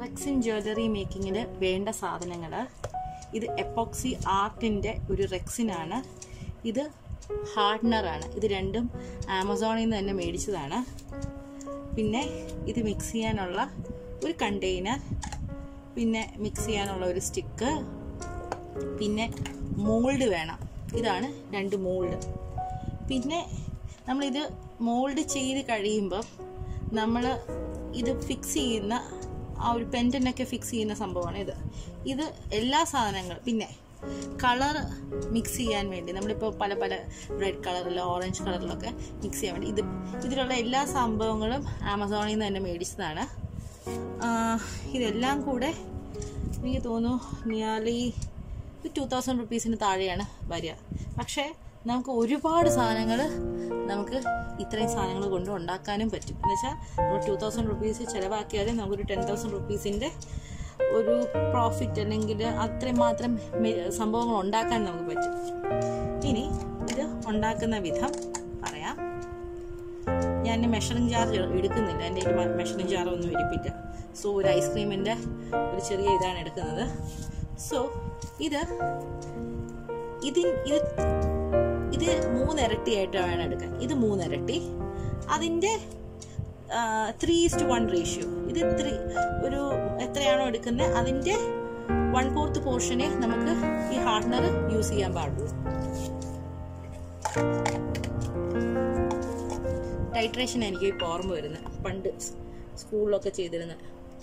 Rexine jewellery മേക്കിങ്ങിന് വേണ്ട സാധനങ്ങൾ ഇത് എപ്പോക്സി ആർട്ടിൻ്റെ ഒരു റെക്സിനാണ് ഇത് ഹാർഡ്നറാണ് ഇത് രണ്ടും ആമസോണിൽ നിന്ന് തന്നെ മേടിച്ചതാണ് പിന്നെ ഇത് മിക്സ് ചെയ്യാനുള്ള ഒരു കണ്ടെയ്നർ പിന്നെ മിക്സ് ചെയ്യാനുള്ള ഒരു സ്റ്റിക്ക് പിന്നെ മോൾഡ് വേണം ഇതാണ് രണ്ട് മോൾഡ് പിന്നെ നമ്മളിത് മോൾഡ് ചെയ്ത് കഴിയുമ്പം നമ്മൾ ഇത് ഫിക്സ് ചെയ്യുന്ന ആ ഒരു പെൻറ്റനൊക്കെ ഫിക്സ് ചെയ്യുന്ന സംഭവമാണ് ഇത് ഇത് എല്ലാ സാധനങ്ങളും പിന്നെ കളർ മിക്സ് ചെയ്യാൻ വേണ്ടി നമ്മളിപ്പോൾ പല പല റെഡ് കളറിലോ ഓറഞ്ച് കളറിലൊക്കെ മിക്സ് ചെയ്യാൻ വേണ്ടി ഇത് ഇതിലുള്ള എല്ലാ സംഭവങ്ങളും ആമസോണിൽ നിന്ന് തന്നെ മേടിച്ചതാണ് ആ, ഇതെല്ലാം കൂടെ എനിക്ക് തോന്നുന്നു നിയർലി ടു തൗസൻഡ് റുപ്പീസിന് താഴെയാണ് വരിക പക്ഷേ നമുക്ക് ഒരുപാട് സാധനങ്ങൾ നമുക്ക് ഇത്രയും സാധനങ്ങൾ കൊണ്ട് ഉണ്ടാക്കാനും പറ്റും എന്ന് വെച്ചാൽ നമ്മൾ ടു തൗസൻഡ് റുപ്പീസ് ചിലവാക്കിയാലും നമുക്കൊരു ടെൻ തൗസൻഡ് റുപ്പീസിൻ്റെ ഒരു പ്രോഫിറ്റ് അല്ലെങ്കിൽ അത്രയും മാത്രം മെ- സംഭവങ്ങൾ ഉണ്ടാക്കാൻ നമുക്ക് പറ്റും ഇനി ഇത് ഉണ്ടാക്കുന്ന വിധം പറയാം ഞാൻ മെഷറിംഗ് ജാർ എടുക്കുന്നില്ല എൻ്റെ ഒരു മെഷറിംഗ് ജാർ ഒന്നും ഇരിപ്പില്ല സോ ഒരു ഐസ്ക്രീമിൻ്റെ ഒരു ചെറിയ ഇതാണ് എടുക്കുന്നത് സോ ഇത് ഇതിൻ ഇത് ഇത് മൂന്നിരട്ടിയായിട്ട് വേണം എടുക്കാൻ ഇത് മൂന്നിരട്ടി അതിൻ്റെ ത്രീ ഇസ്റ്റ് വൺ റേഷ്യോ ഇത് ത്രീ ഒരു എത്രയാണോ എടുക്കുന്നത് അതിൻ്റെ വൺ ഫോർത്ത് പോർഷനെ നമുക്ക് ഈ ഹാർഡ്നർ യൂസ് ചെയ്യാൻ പാടുള്ളൂ ടൈട്രേഷൻ എനിക്ക് ഇപ്പോൾ ഓർമ്മ വരുന്നത് പണ്ട് സ് സ്കൂളിലൊക്കെ ചെയ്തിരുന്ന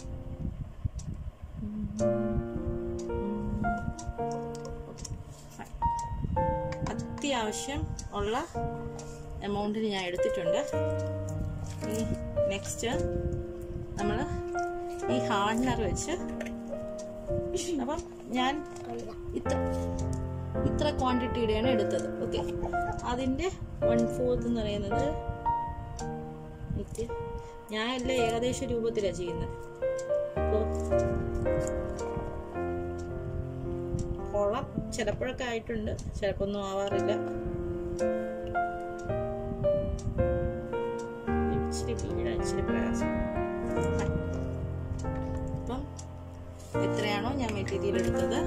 അത്യാവശ്യം ഉള്ള എമൗണ്ടിന് ഞാൻ എടുത്തിട്ടുണ്ട് ഈ നെക്സ്റ്റ് നമ്മൾ ഈ ഹാർഡ്നർ വെച്ച് അപ്പം ഞാൻ ഇത്ര ഇത്ര ക്വാണ്ടിറ്റിയുടെയാണ് എടുത്തത് ഓക്കെ അതിൻ്റെ വൺ ഫോർത്ത് എന്ന് പറയുന്നത് എനിക്ക് ഞാൻ എല്ലാം ഏകദേശ രൂപത്തിലാണ് ചെയ്യുന്നത് അപ്പോൾ കൊളം ചിലപ്പോഴൊക്കെ ആയിട്ടുണ്ട് ചിലപ്പോൾ ഒന്നും ആവാറില്ല ഇച്ചിരി വീഴാൻ ഇച്ചിരി പ്രയാസം അപ്പം എത്രയാണോ ഞാൻ മെറ്റീരിയൽ എടുത്തത്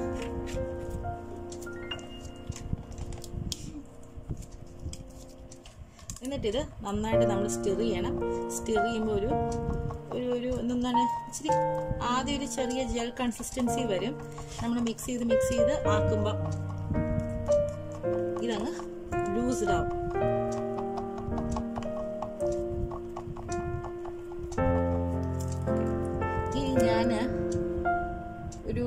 എന്നിട്ടിത് നന്നായിട്ട് നമ്മൾ സ്റ്റിർ ചെയ്യണം സ്റ്റിർ ചെയ്യുമ്പോൾ ഒരു ഒരു ഒരു എന്താണ് ഇച്ചിരി ആദ്യം ഒരു ചെറിയ ജെൽ കൺസിസ്റ്റൻസി വരും നമ്മൾ മിക്സ് ചെയ്ത് മിക്സ് ചെയ്ത് ആക്കുമ്പോൾ ഇതങ്ങ് ലൂസ്ഡ് ആവും ഇനി ഞാൻ ഒരു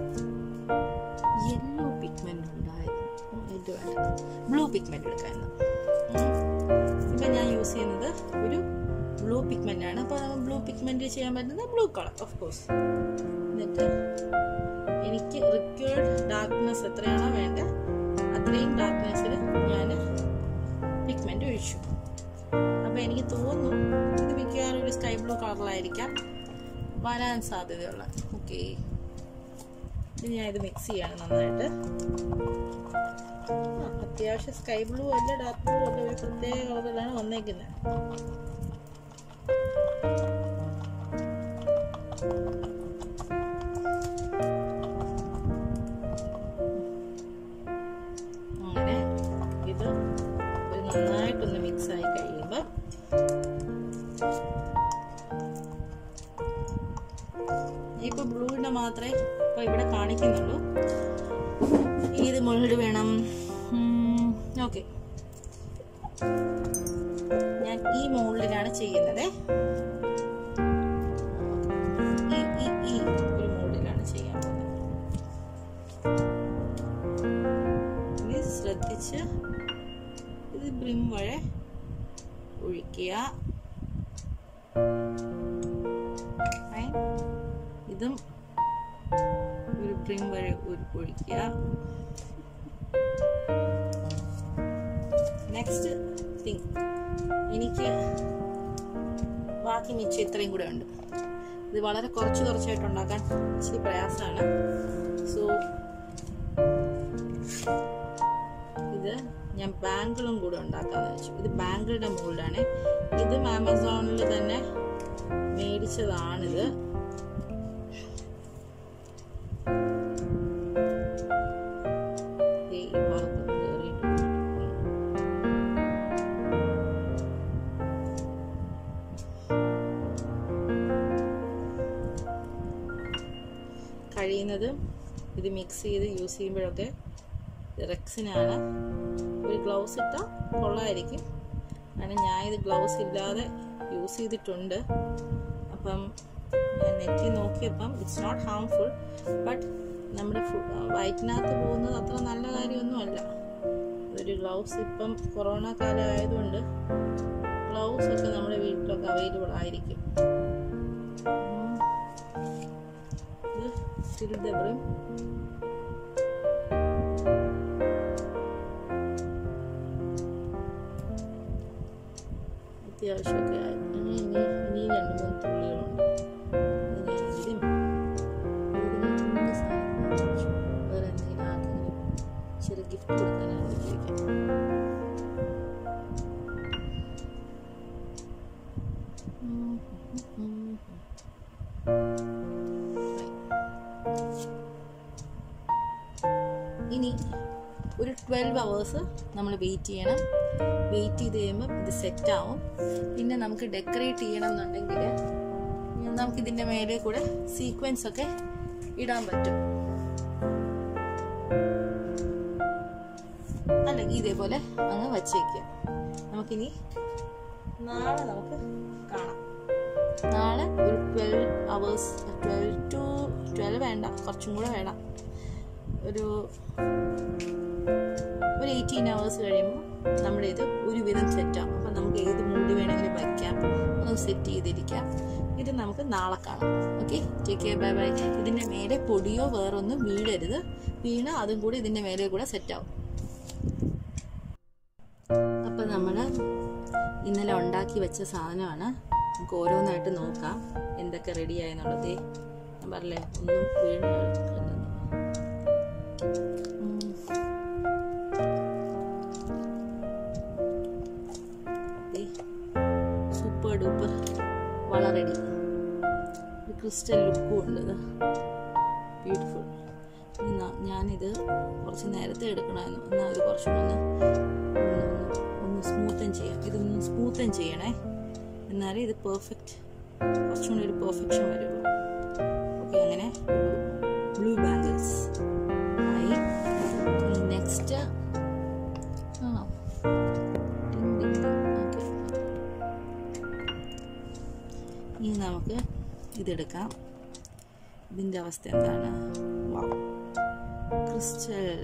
യെല്ലോ പിഗ്മെന്റ് ഉണ്ടായിരുന്നു ഇത് വേണ്ട ബ്ലൂ പിഗ്മെന്റ് എടുക്കായിരുന്നു ഇപ്പം ഞാൻ യൂസ് ചെയ്യുന്നത് ഒരു ബ്ലൂ പിഗ്മെന്റ് ആണ് അപ്പോൾ ബ്ലൂ പിഗ്മെന്റ് ചെയ്യാൻ പറ്റുന്നത് ബ്ലൂ കളർ ഓഫ് കോഴ്സ് എന്നിട്ട് എനിക്ക് റിക്വേർഡ് ഡാർക്ക്നെസ് എത്രയാണോ വേണ്ട അത്രയും ഡാർക്ക്നെസ്സിൽ ഞാൻ പിഗ്മെന്റ് ഒഴിച്ചു അപ്പോൾ എനിക്ക് തോന്നുന്നു ഇത് മിക്കവാറും ഒരു സ്കൈ ബ്ലൂ കളറിലായിരിക്കാം വരാൻ സാധ്യതയുള്ള ഓക്കെ ഇനി ഞാൻ ഇത് മിക്സ് ചെയ്യാണ് നന്നായിട്ട് ആ, അത്യാവശ്യം സ്കൈ ബ്ലൂ അല്ല ഡാർക്ക് ബ്ലൂ അല്ല ഒരു പ്രത്യേക കളറിലാണ് വന്നേക്കുന്നത് അങ്ങനെ ഇത് ഒരു നന്നായിട്ടൊന്ന് മിക്സ് ആയി കഴിയുമ്പോൾ ഇപ്പൊ ബ്ലൂവിന്റെ മാത്രമേ ഇപ്പൊ ഇവിടെ കാണിക്കുന്നുള്ളൂ ഏത് മുളക് വേണം ഓക്കെ ഞാൻ ഈ മോൾഡിലാണ് ചെയ്യുന്നത് ഈ ഈ ഈ ഒരു മോൾഡിലാണ് ചെയ്യാൻ പോകുന്നത് ഇനി ശ്രദ്ധിച്ച് ഇത് ബ്രിം വഴി ഒഴിക്കുക Fine. ഇതും ഒരു ബ്രിം വഴി ഒരു ഒഴിക്കുക നെക്സ്റ്റ് തിങ് എനിക്ക് ബാക്കി മിച്ചം ഇത്രയും കൂടെ ഉണ്ട് ഇത് വളരെ കുറച്ച് കുറച്ചായിട്ട് ഉണ്ടാക്കാൻ ഇച്ചിരി പ്രയാസമാണ് സോ ഇത് ഞാൻ ബാങ്കിളും കൂടെ ഉണ്ടാക്കാന്ന് വെച്ചു ഇത് ബാങ്കിളുടെ മുകളിലാണ് ഇതും ആമസോണിൽ തന്നെ മേടിച്ചതാണിത് കഴിയുന്നതും ഇത് മിക്സ് ചെയ്ത് യൂസ് ചെയ്യുമ്പോഴൊക്കെ റെക്സിനാണ് ഒരു ഗ്ലൗസ് ഇട്ടാൽ കൊള്ളായിരിക്കും കാരണം ഞാൻ ഇത് ഗ്ലൗസ് ഇല്ലാതെ യൂസ് ചെയ്തിട്ടുണ്ട് അപ്പം ഞാൻ നെറ്റിൽ നോക്കിയപ്പം ഇറ്റ്സ് നോട്ട് ഹാംഫുൾ ബട്ട് നമ്മുടെ വയറ്റിനകത്ത് പോകുന്നത് അത്ര നല്ല കാര്യമൊന്നുമല്ല ഒരു ഗ്ലൗസ് ഇപ്പം കൊറോണ കാലം ആയതുകൊണ്ട് ഗ്ലൗസ് ഒക്കെ നമ്മുടെ വീട്ടിലൊക്കെ അവൈലബിൾ ആയിരിക്കും ഇത് still the brim. അത്യാവശ്യമൊക്കെ ആയി ഇനി ഇനി ഇനി രണ്ട് മൂന്ന് തുള്ളികളുണ്ട് ഇത് ഞാൻ ഇതിലും ഇതിലും കുഞ്ഞ് സാധനം കുറച്ച് വേറെ എന്തെങ്കിലും ആർക്കെങ്കിലും ചെറിയ ഗിഫ്റ്റ് കൊടുക്കാനാണ് ഉപയോഗിക്കാം ഇനി ഒരു ട്വൽവ് അവേഴ്സ് നമ്മൾ വെയിറ്റ് ചെയ്യണം വെയിറ്റ് ചെയ്ത് കഴിയുമ്പോൾ ഇത് സെറ്റ് ആവും പിന്നെ നമുക്ക് ഡെക്കറേറ്റ് ചെയ്യണം എന്നുണ്ടെങ്കിൽ നമുക്ക് ഇതിൻ്റെ മേലെ കൂടെ സീക്വൻസ് ഒക്കെ ഇടാൻ പറ്റും അല്ലെങ്കിൽ ഇതേപോലെ അങ്ങ് വച്ചേക്കുക നമുക്കിനി നാളെ നമുക്ക് കാണാം നാളെ ഒരു twelve hours twelve to twelve വേണ്ട കുറച്ചും കൂടെ വേണം ഒരു ഒരു എയ്റ്റീൻ അവേഴ്സ് കഴിയുമ്പോൾ നമ്മുടെ ഇത് ഒരുവിധം സെറ്റാവും അപ്പം നമുക്ക് ഏത് മൂടി വേണമെങ്കിലും വയ്ക്കാം ഒന്ന് സെറ്റ് ചെയ്തിരിക്കാം ഇത് നമുക്ക് നാളെ കാണാം okay take care bye bye ഇതിൻ്റെ മേലെ പൊടിയോ വേറൊന്നും വീഴരുത് വീണ് അതും കൂടി ഇതിൻ്റെ മേലെ കൂടെ സെറ്റാവും അപ്പം നമ്മൾ ഇന്നലെ ഉണ്ടാക്കി വെച്ച സാധനമാണ് നമുക്ക് ഓരോന്നായിട്ട് നോക്കാം എന്തൊക്കെ റെഡിയായെന്നുള്ളത് ഞാൻ പറഞ്ഞില്ലേ ഒന്നും വീണ് സൂപ്പർ ഡൂപ്പർ വള റെഡി ക്രിസ്റ്റൽ ലുക്കും ഉണ്ട് ബ്യൂട്ടിഫുൾ ഞാനിത് കുറച്ച് നേരത്തെ എടുക്കണമായിരുന്നു എന്നാൽ ഇത് കുറച്ചുകൂടെ ഒന്ന് ഒന്ന് ഒന്ന് സ്മൂത്തൻ ചെയ്യാം ഇതൊന്ന് സ്മൂത്തൻ ചെയ്യണേ എന്നാലേ ഇത് പെർഫെക്റ്റ് കുറച്ചുകൂടി ഒരു പെർഫെക്ഷൻ വരുള്ളൂ ഓക്കെ അങ്ങനെ ഒരു ബ്ലൂ ബാംഗിൾസ് ആയി നെക്സ്റ്റ് ആണോ ഇനി നമുക്ക് ഇതെടുക്കാം ഇതിൻ്റെ അവസ്ഥ എന്താണ് ക്രിസ്റ്റൽ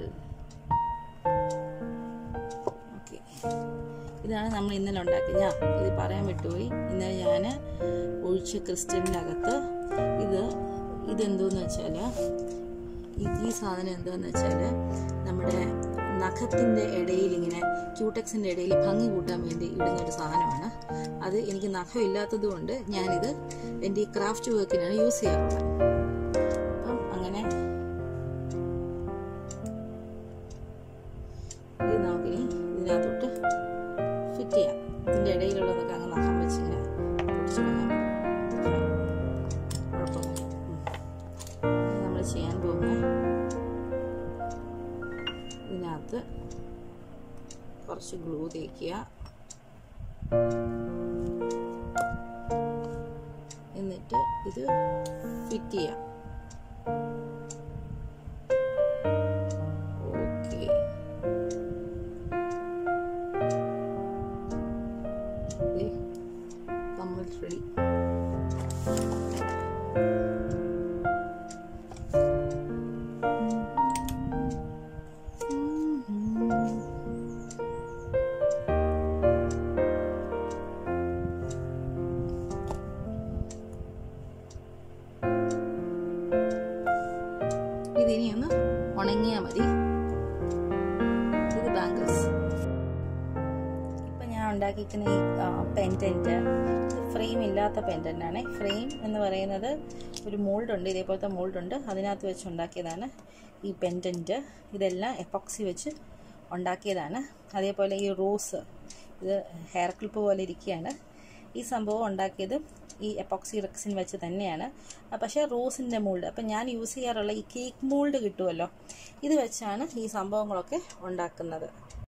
ഓക്കെ ഇതാണ് നമ്മൾ ഇന്നലെ ഉണ്ടാക്കിയത് ഞാൻ ഇത് പറയാൻ വിട്ടുപോയി ഇന്നലെ ഞാൻ ഒഴിച്ച ക്രിസ്റ്റലിൻ്റെ അകത്ത് ഇത് ഇതെന്തോന്ന് വെച്ചാൽ ഈ സാധനം എന്താന്ന് വെച്ചാൽ നമ്മുടെ നഖത്തിൻ്റെ ഇടയിൽ ഇങ്ങനെ ക്യൂടെക്സിൻ്റെ ഇടയിൽ ഭംഗി കൂട്ടാൻ വേണ്ടി ഇടുന്ന ഒരു സാധനമാണ് അത് എനിക്ക് നഖം ഇല്ലാത്തത് കൊണ്ട് ഞാനിത് എൻ്റെ ഈ ക്രാഫ്റ്റ് വർക്കിനാണ് യൂസ് ചെയ്യാറുള്ളത് അപ്പം അങ്ങനെ ഇത് നമുക്കിനി ഇതിനകത്തോട്ട് ഫിറ്റ് ചെയ്യാം ഇതിൻ്റെ ഇടയിലുള്ളതൊക്കെ അങ്ങ് നഖം വെച്ച് ഇങ്ങനെ പൊടിച്ചിടാൻ കുഴപ്പമില്ല നമ്മൾ ചെയ്യാൻ പോകുന്നത് ഇതിനകത്ത് കുറച്ച് ഗ്ലൂ തേക്കുക എന്നിട്ട് ഇത് ഫിറ്റ് ചെയ്യാം ഓക്കെ കംപ്ലീറ്റ് റെഡി ഇതിനി ഒന്ന് ഉണങ്ങിയാൽ മതി ഇത് ബാംഗിൾസ് ഇപ്പം ഞാൻ ഉണ്ടാക്കിയിരിക്കുന്ന ഈ പെൻറ്റൻറ്റ് ഇത് ഫ്രെയിം ഇല്ലാത്ത പെൻറ്റൻ്റ് ആണ് ഫ്രെയിം എന്ന് പറയുന്നത് ഒരു മോൾഡ് ഉണ്ട് ഇതേപോലത്തെ മോൾഡ് ഉണ്ട് അതിനകത്ത് വെച്ച് ഉണ്ടാക്കിയതാണ് ഈ പെൻറ്റൻറ്റ് ഇതെല്ലാം എപ്പോക്സി വെച്ച് ഉണ്ടാക്കിയതാണ് അതേപോലെ ഈ റോസ് ഇത് ഹെയർ ക്ലിപ്പ് പോലെ ഇരിക്കുകയാണ് ഈ സംഭവം ഉണ്ടാക്കിയത് ഈ എപ്പോക്സി റെക്സിൻ വെച്ച് തന്നെയാണ് പക്ഷേ റോസിൻ്റെ മോൾഡ് അപ്പം ഞാൻ യൂസ് ചെയ്യാറുള്ള ഈ കേക്ക് മോൾഡ് കിട്ടുമല്ലോ ഇത് വെച്ചാണ് ഈ സംഭവങ്ങളൊക്കെ ഉണ്ടാക്കുന്നത്